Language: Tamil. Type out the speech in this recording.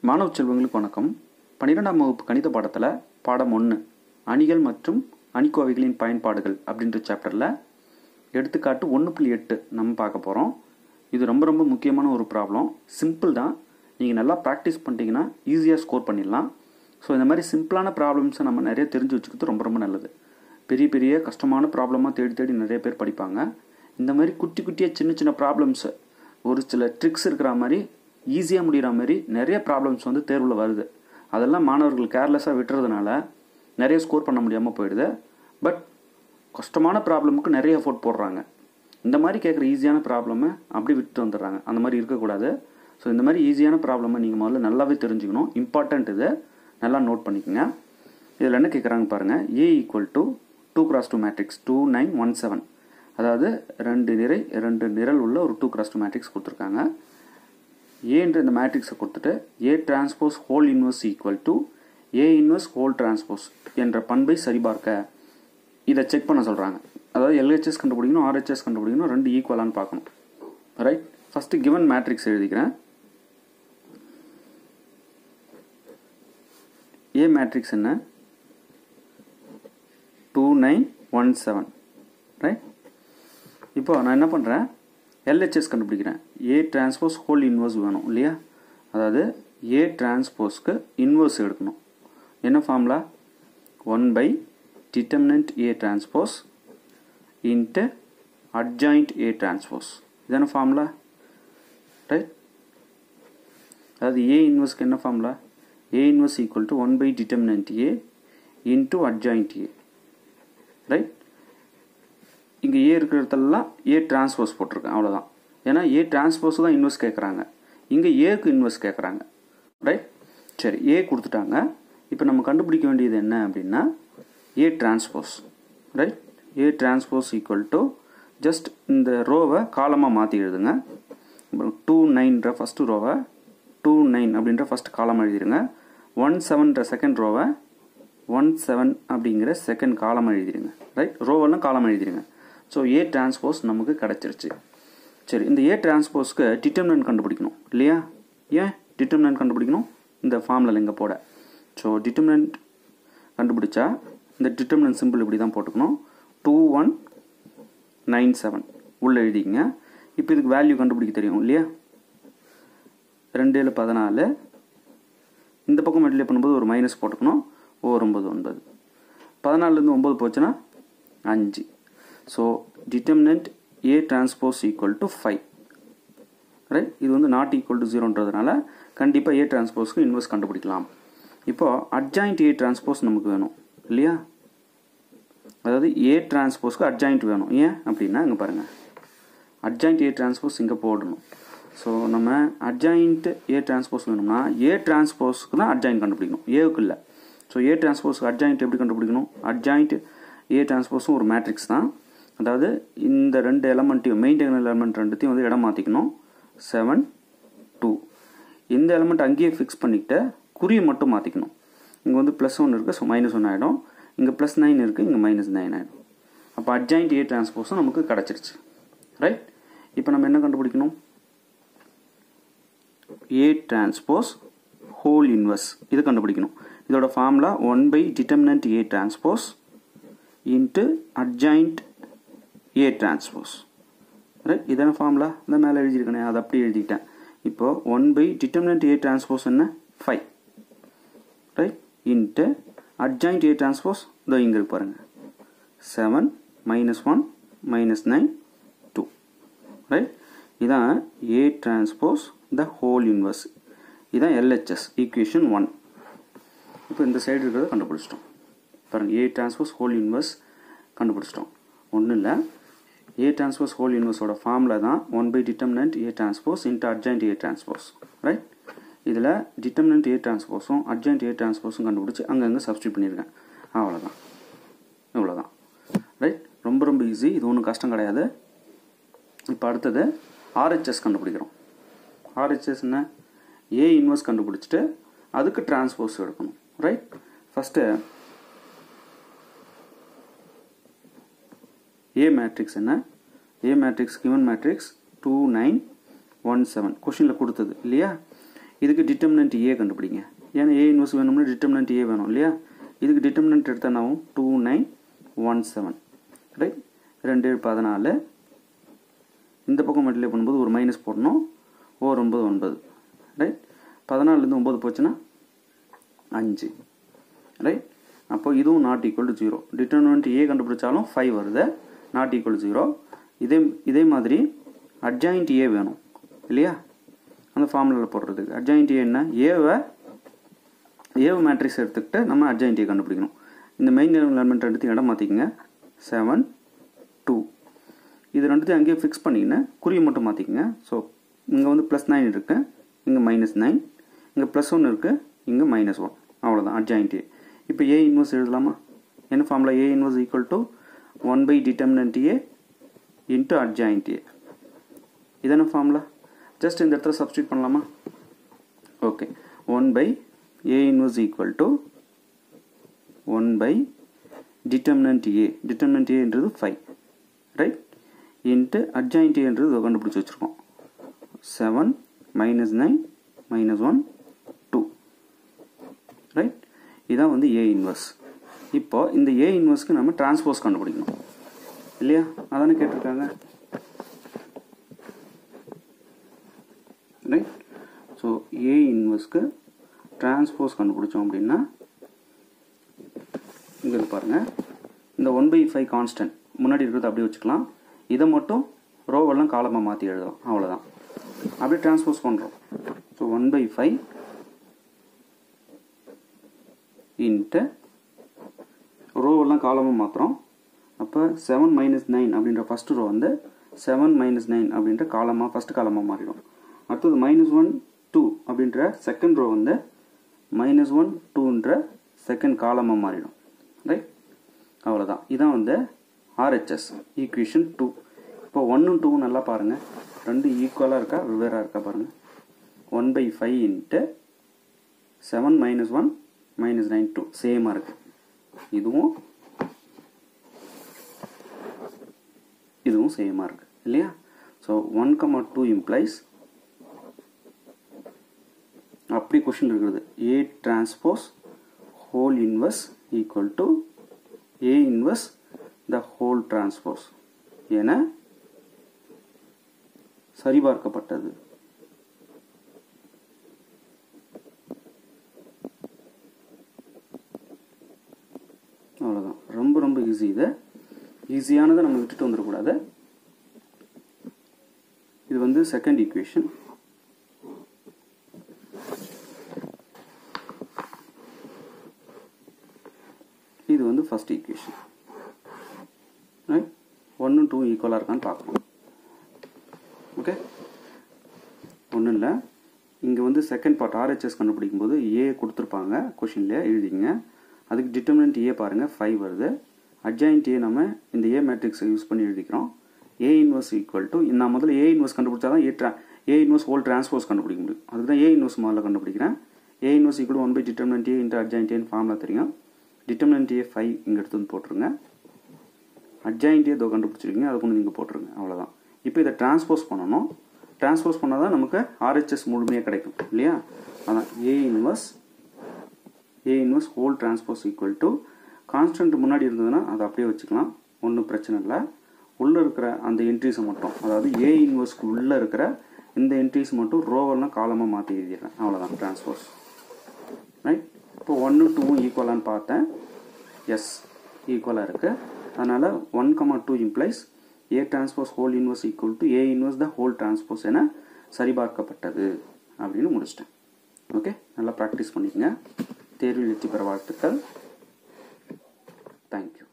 மாணவ செல்வங்களுக்கு வணக்கம் பன்னிரெண்டாம் வகுப்பு கணித பாடத்தில் பாடம் ஒன்று அணிகள் மற்றும் அணிக்கோவைகளின் பயன்பாடுகள் அப்படின்ற சாப்டரில் எடுத்துக்காட்டு ஒன்று புள்ளி எட்டு நம்ம பார்க்க போகிறோம் இது ரொம்ப ரொம்ப முக்கியமான ஒரு ப்ராப்ளம் சிம்பிள் தான் நீங்கள் நல்லா ப்ராக்டிஸ் பண்ணிட்டீங்கன்னா ஈஸியாக ஸ்கோர் பண்ணிடலாம் ஸோ இந்த மாதிரி சிம்பிளான ப்ராப்ளம்ஸை நம்ம நிறைய தெரிஞ்சு வச்சுக்கிறது ரொம்ப ரொம்ப நல்லது பெரிய பெரிய கஷ்டமான ப்ராப்ளமாக தேடி தேடி நிறைய பேர் படிப்பாங்க இந்த மாதிரி குட்டி குட்டியாக சின்ன சின்ன ப்ராப்ளம்ஸு ஒரு சில ட்ரிக்ஸ் இருக்கிற மாதிரி ஈஸியாக முடிகிற மாதிரி நிறைய ப்ராப்ளம்ஸ் வந்து தேர்வில் வருது அதெல்லாம் மாணவர்கள் கேர்லெஸ்ஸாக விட்டுறதுனால நிறைய ஸ்கோர் பண்ண முடியாமல் போயிடுது பட் கஷ்டமான ப்ராப்ளமுக்கு நிறைய எஃபோர்ட் போடுறாங்க இந்த மாதிரி கேட்குற ஈஸியான ப்ராப்ளமை அப்படி விட்டு வந்துடுறாங்க அந்த மாதிரி இருக்கக்கூடாது ஸோ இந்த மாதிரி ஈஸியான ப்ராப்ளமை நீங்கள் முதல்ல நல்லாவே தெரிஞ்சுக்கணும் இம்பார்ட்டண்ட் இது நல்லா நோட் பண்ணிக்கோங்க இதில் என்ன கேட்குறாங்க பாருங்கள் A equal to two cross two matrix two nine one seven அதாவது ரெண்டு நிறை ரெண்டு நிரல் உள்ள ஒரு டூ கிராஸ் டூ மேட்ரிக்ஸ் கொடுத்துருக்காங்க ஏன்ற இந்த மேட்ரிக்ஸை கொடுத்துட்டு A transpose whole inverse equal to A inverse whole transpose என்ற பண்பை சரிபார்க்க இதை செக் பண்ண சொல்கிறாங்க அதாவது எல்ஹெச்எஸ் கண்டுபிடிக்கணும் ஆர்ஹெச்எஸ் கண்டுபிடிக்கணும் ரெண்டு ஈக்குவலான்னு பார்க்கணும் ரைட் ஃபஸ்ட்டு கிவன் மேட்ரிக்ஸ் எழுதிக்கிறேன் ஏ மேட்ரிக்ஸ் என்ன two nine one seven right இப்போ நான் என்ன பண்ணுறேன் எல்ஹெச்எஸ் கண்டுபிடிக்கிறேன் ஏ டிரான்ஸ்போஸ் ஹோல் இன்வர்ஸ் வேணும் இல்லையா அதாவது ஏ டிரான்ஸ்போஸ்க்கு இன்வர்ஸ் எடுக்கணும் என்ன formula one by determinant A transpose into adjoint A transpose இதான ஃபார்முலா ரைட் அதாவது ஏ இன்வர்ஸ்க்கு என்ன formula A inverse equal to one by determinant A into adjoint A right இங்கே ஏ இருக்கிற இடத்துலலாம் ஏ டிரான்ஸ்போஸ் போட்டிருக்கேன் அவ்வளோதான் ஏன்னா ஏ டிரான்ஸ்போஸ் தான் இன்வெஸ்ட் கேட்குறாங்க இங்கே ஏக்கு இன்வெஸ்ட் கேட்குறாங்க ரைட் சரி ஏ கொடுத்துட்டாங்க இப்போ நம்ம கண்டுபிடிக்க வேண்டியது என்ன அப்படின்னா A transpose right A transpose equal to just இந்த ரோவை காலமாக மாற்றி எழுதுங்க டூ நைன்ற ஃபஸ்ட்டு ரோவை டூ நைன் அப்படின்ற ஃபஸ்ட் காலம் எழுதிடுங்க ஒன் செவன்ற செகண்ட் ரோவை ஒன் செவன் அப்படிங்கிற செகண்ட் காலம் எழுதிடுங்க ரைட் ரோவெல்லாம் காலம் எழுதிடுங்க ஸோ ஏ டிரான்ஸ்போஸ் நமக்கு கிடச்சிருச்சு சரி இந்த ஏ டிரான்ஸ்போஸ்க்கு டிட்டர்மினன்ட் கண்டுபிடிக்கணும் இல்லையா ஏன் டிட்டர்மினன்ட் கண்டுபிடிக்கணும் இந்த ஃபார்மில் இங்கே போட ஸோ டிட்டர்மினன்ட் கண்டுபிடிச்சா இந்த டிட்டர்மினன்ட் சிம்பிள் இப்படி தான் போட்டுக்கணும் டூ ஒன் நைன் செவன் உள்ளே எழுதிங்க இப்போ இதுக்கு வேல்யூ கண்டுபிடிக்க தெரியும் இல்லையா ரெண்டு ஏழு பதினாலு இந்த பக்கம் மல்டிப்ளை பண்ணும்போது ஒரு மைனஸ் போட்டுக்கணும் ஓர் ஒம்பது ஒன்பது பதினாலுலேருந்து ஒம்பது போச்சுன்னா அஞ்சு so determinant A transpose equal to five right இது வந்து நாட் ஈக்குவல் டு ஜீரோன்றதுனால கண்டிப்பாக ஏ டிரான்ஸ்போஸ்க்கு இன்வெஸ்ட் கண்டுபிடிக்கலாம் இப்போது அட்ஜாயிண்ட் ஏ டிரான்ஸ்போஸ் நமக்கு வேணும் இல்லையா அதாவது ஏ டிரான்ஸ்போஸ்க்கு அட்ஜாயிண்ட் வேணும் ஏன் அப்படின்னா இங்கே பாருங்கள் அட்ஜாயிண்ட் ஏ டிரான்ஸ்போஸ் இங்கே போடணும் ஸோ நம்ம அட்ஜாயிண்ட் ஏ டிரான்ஸ்போஸ் வேணும்னா ஏ டிரான்ஸ்போஸ்க்கு தான் அட்ஜாயிண்ட் கண்டுபிடிக்கணும் ஏவுக்கு இல்லை ஸோ ஏ டிரான்ஸ்போஸ்க்கு அட்ஜாயிண்ட் எப்படி கண்டுபிடிக்கணும் அட்ஜாயிண்ட் ஏ டிரான்ஸ்போஸும் ஒரு மேட்ரிக்ஸ் தான் அதாவது இந்த ரெண்டு எலமெண்ட்டையும் மெயின் எலமெண்ட் ரெண்டுத்தையும் வந்து இடம் மாற்றிக்கணும் செவன் டூ இந்த எலமெண்ட் அங்கேயே ஃபிக்ஸ் பண்ணிக்கிட்டு குறியை மட்டும் மாற்றிக்கணும் இங்கே வந்து ப்ளஸ் ஒன் இருக்குது ஸோ மைனஸ் ஒன் ஆகிடும் இங்கே ப்ளஸ் நைன் இருக்குது இங்கே மைனஸ் நைன் ஆகிடும் அப்போ அட்ஜாயிண்ட் ஏ டிரான்ஸ்போஸும் நமக்கு கிடச்சிருச்சு ரைட் இப்போ நம்ம என்ன கண்டுபிடிக்கணும் ஏ டிரான்ஸ்போஸ் ஹோல் இன்வர்ஸ் இது கண்டுபிடிக்கணும் இதோட formula one by determinant A transpose into adjoint A transpose right இதான ஃபார்முலா இந்த மேலே எழுதியிருக்கேனே அதை அப்படியே எழுதிட்டேன் இப்போது one by determinant A transpose என்ன five right into adjoint A transpose இதோ இங்கே இருக்கு பாருங்கள் seven minus one minus nine two right இதான் A transpose the whole inverse இதான் எல்ஹெச்எஸ் ஈக்குவேஷன் ஒன் இப்போ இந்த சைடு இருக்கிறத கண்டுபிடிச்சிட்டோம் பாருங்கள் ஏ டிரான்ஸ்போஸ் ஹோல் இன்வர்ஸ் கண்டுபிடிச்சிட்டோம் ஒன்றும் இல்லை ஏ டிரான்ஸ்போஸ் ஹோல் இன்வர்ஸோட ஃபார்மில் தான் one by determinant A transpose into adjoint A transpose right இதில் டிட்டர்மினன்ட் ஏ டிரான்ஸ்போஸும் அர்ஜென்ட் ஏ டிரான்ஸ்போஸும் கண்டுபிடிச்சி அங்கங்கே சப்ஸ்டியூட் பண்ணியிருக்கேன் அவ்வளோதான் இவ்வளோதான் ரைட் ரொம்ப ரொம்ப ஈஸி இது ஒன்றும் கஷ்டம் கிடையாது இப்போ அடுத்தது ஆர்ஹெச்எஸ் கண்டுபிடிக்கிறோம் ஆர்ஹெச்எஸ் என்ன ஏ இன்வர்ஸ் கண்டுபிடிச்சிட்டு அதுக்கு டிரான்ஸ்போஸ் எடுக்கணும் ரைட் ஃபஸ்ட்டு ஏ மேட்ரிக்ஸ் என்ன A matrix given matrix two nine one seven கொஷினில் கொடுத்தது இல்லையா இதுக்கு டிட்டர்மினன்ட் ஏ கண்டுபிடிங்க ஏன்னா ஏ இன்வெர்ஸ் வேணும்னா டிட்டர்மினன்ட் ஏ வேணும் இல்லையா இதுக்கு டிட்டர்மினன்ட் எடுத்தால் நான் two nine one seven right ரெண்டு ஏழு பதினாலு இந்த பக்கம் மல்டிப்ளை பண்ணும்போது ஒரு மைனஸ் போடணும் ஓர் ஒன்பது ஒன்பது ரைட் பதினாலுலேருந்து ஒம்பது போச்சுன்னா அஞ்சு ரைட் அப்போ இதுவும் not equal to zero determinant A கண்டுபிடிச்சாலும் ஃபைவ் வருது நாட் ஈக்குவல் ஜீரோ இதே இதே மாதிரி அட்ஜாயிண்ட் ஏ வேணும் இல்லையா அந்த ஃபார்முலாவில் போடுறதுக்கு அட்ஜாயிண்ட் ஏ என்ன ஏவை ஏவ மேட்ரிக்ஸ் எடுத்துக்கிட்டு நம்ம அட்ஜாயிண்ட் ஏ கண்டுபிடிக்கணும் இந்த மெயின் எலிமெண்ட் ரெண்டுத்தையும் இடம் மாற்றிக்கங்க செவன் டூ இது ரெண்டுத்தையும் அங்கேயே ஃபிக்ஸ் பண்ணிக்கின்னு குறியை மட்டும் மாற்றிக்கங்க ஸோ இங்கே வந்து ப்ளஸ் நைன் இருக்குது இங்கே மைனஸ் நைன் இங்கே ப்ளஸ் ஒன் இருக்குது இங்கே மைனஸ் ஒன் அவ்வளோதான் அட்ஜாயிண்ட் ஏ இப்போ ஏ இன்வர்ஸ் எழுதலாமா என்ன formula A inverse equal to one by determinant A into adjoint A இதான ஃபார்முலா ஜஸ்ட் இந்த இடத்துல சப்ஸ்டியூட் பண்ணலாமா okay one by A inverse equal to one by determinant A determinant ஏன்றது ஃபைவ் ரைட் இன்ட்டு அட்ஜாயிண்ட் ஏன்றது கண்டுபிடிச்சி வச்சுருக்கோம் seven minus nine minus one two right இதான் வந்து ஏ இன்வர்ஸ் இப்போ இந்த ஏ இன்வர்ஸ்க்கு நம்ம டிரான்ஸ்போஸ் கண்டுபிடிக்கணும் இல்லையா அதானே கேட்டிருக்காங்க ரைட் ஸோ ஏ இன்வர்ஸ்க்கு டிரான்ஸ்போஸ் கண்டுபிடிச்சோம் அப்படின்னா இங்கே பாருங்கள் இந்த ஒன் பை ஃபைவ் கான்ஸ்டன்ட் முன்னாடி இருக்கிறத அப்படியே வச்சுக்கலாம் இதை மட்டும் ரோவெல்லாம் காலமாக மாற்றி எழுதலாம் அவ்வளோதான் அப்படியே டிரான்ஸ்போஸ் பண்ணுறோம் so one by five into ரோவெல்லாம் காலமாக மாற்றுறோம் அப்போ செவன் மைனஸ் நைன் அப்படின்ற ஃபஸ்ட்டு ரோ வந்து செவன் மைனஸ் நைன் அப்படின்ற காலமாக ஃபஸ்ட்டு காலமாக மாறிடும் அடுத்தது மைனஸ் ஒன் டூ அப்படின்ற செகண்ட் ரோ வந்து மைனஸ் ஒன் டூன்ற செகண்ட் காலமாக மாறிடும் ரைட் அவ்வளோதான் இதான் வந்து ஆர்ஹெச்எஸ் ஈக்குவேஷன் டூ இப்போ ஒன்னும் டூவும் நல்லா பாருங்கள் ரெண்டு ஈக்குவலாக இருக்கா வெவ்வேறாக இருக்கா பாருங்கள் one by five into seven minus one minus nine two சேமாக இருக்குது இதுவும் இதுவும் சேமாக இருக்குது இல்லையா so one comma two implies அப்படி கொஷின் இருக்கிறது A transpose whole inverse equal to A inverse the whole transpose என சரிபார்க்கப்பட்டது அவ்வளோதான் ரொம்ப ரொம்ப ஈஸி இது ஈஸியானதை நம்ம விட்டுட்டு வந்துடக்கூடாது இது வந்து செகண்ட் ஈக்குவேஷன் இது வந்து ஃபர்ஸ்ட் ஈக்குவேஷன் ரைட் ஒன்றும் டூ ஈக்குவலாக இருக்கான்னு பார்க்கணும் ஓகே ஒன்றும் இல்லை இங்கே வந்து செகண்ட் பார்ட் ஆர்ஹெச்எஸ் கண்டுபிடிக்கும் போது ஏ கொடுத்துருப்பாங்க கொஷினில் எழுதிங்க அதுக்கு டிட்டர்மினன்ட் ஏ பாருங்கள் ஃபைவ் வருது அட்ஜாயிண்ட் ஏ நம்ம இந்த ஏ மேட்ரிக்ஸை யூஸ் பண்ணி எழுதிக்கிறோம் ஏ இன்வர்ஸ் ஈக்குவல் டு நான் முதல்ல ஏ இன்வர்ஸ் கண்டுபிடிச்சா தான் ஏ ட்ரா ஏ இன்வர்ஸ் ஹோல் டிரான்ஸ்போஸ் கண்டுபிடிக்க முடியும் அதுக்கு தான் ஏ இன்வர்ஸ் முதல்ல கண்டுபிடிக்கிறேன் A inverse equal one by determinant A into adjoint ஏன்னு ஃபார்முலா தெரியும் டிட்டர்மினன்ட் ஏ ஃபைவ் இங்கே எடுத்து வந்து போட்டுருங்க அட்ஜாயிண்ட் ஏ இதோ கண்டுபிடிச்சிருக்கீங்க அதை கொண்டு நீங்கள் போட்டுருங்க அவ்வளோதான் இப்போ இதை டிரான்ஸ்போஸ் பண்ணணும் டிரான்ஸ்போஸ் பண்ணால் தான் நமக்கு ஆர்ஹெச்எஸ் முழுமையாக கிடைக்கும் இல்லையா அதான் A inverse A inverse whole transpose equal to constant முன்னாடி இருந்ததுன்னா அதை அப்படியே வச்சுக்கலாம் ஒன்றும் பிரச்சனை இல்லை உள்ளே இருக்கிற அந்த என்ட்ரிஸை மட்டும் அதாவது ஏ இன்வர்ஸ்க்கு உள்ளே இருக்கிற இந்த என்ட்ரிஸ் மட்டும் ரோவெல்லாம் காலமாக மாற்றி எழுதிடுறேன் அவ்வளோதான் டிரான்ஸ்போஸ் ரைட் இப்போ ஒன்று டூவும் ஈக்குவலான்னு பார்த்தேன் எஸ் ஈக்குவலாக இருக்குது அதனால் one comma two implies A transpose whole inverse equal to A inverse the whole transpose என சரிபார்க்கப்பட்டது அப்படின்னு முடிச்சிட்டேன் ஓகே நல்லா ப்ராக்டிஸ் பண்ணிக்கங்க தேர்வில் வெற்றி பெற வாழ்த்துக்கள் தேங்க்யூ